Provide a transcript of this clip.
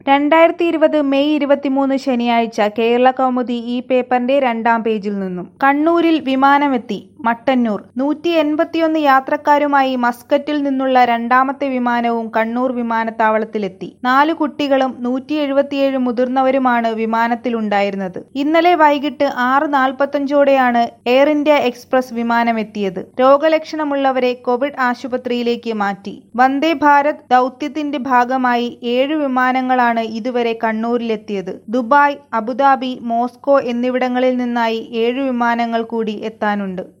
രണ്ടായിരത്തി ഇരുപത് മെയ് ഇരുപത്തിമൂന്ന് ശനിയാഴ്ച കേരള കൗമുദി ഈ പേപ്പറിന്റെ രണ്ടാം പേജിൽ നിന്നും കണ്ണൂരിൽ വിമാനമെത്തി മട്ടന്നൂർ നൂറ്റി എൺപത്തിയൊന്ന് യാത്രക്കാരുമായി മസ്കറ്റിൽ നിന്നുള്ള രണ്ടാമത്തെ വിമാനവും കണ്ണൂർ വിമാനത്താവളത്തിലെത്തി നാലു കുട്ടികളും നൂറ്റി എഴുപത്തിയേഴ് മുതിർന്നവരുമാണ് വിമാനത്തിലുണ്ടായിരുന്നത് ഇന്നലെ വൈകിട്ട് ആറ് നാൽപ്പത്തഞ്ചോടെയാണ് എയർ ഇന്ത്യ എക്സ്പ്രസ് വിമാനമെത്തിയത് രോഗലക്ഷണമുള്ളവരെ കോവിഡ് ആശുപത്രിയിലേക്ക് മാറ്റി വന്ദേ ഭാരത് ദൗത്യത്തിന്റെ ഭാഗമായി ഏഴ് വിമാനങ്ങളാണ് ഇതുവരെ കണ്ണൂരിലെത്തിയത് ദുബായ് അബുദാബി മോസ്കോ എന്നിവിടങ്ങളിൽ നിന്നായി ഏഴ് വിമാനങ്ങൾ കൂടി എത്താനുണ്ട്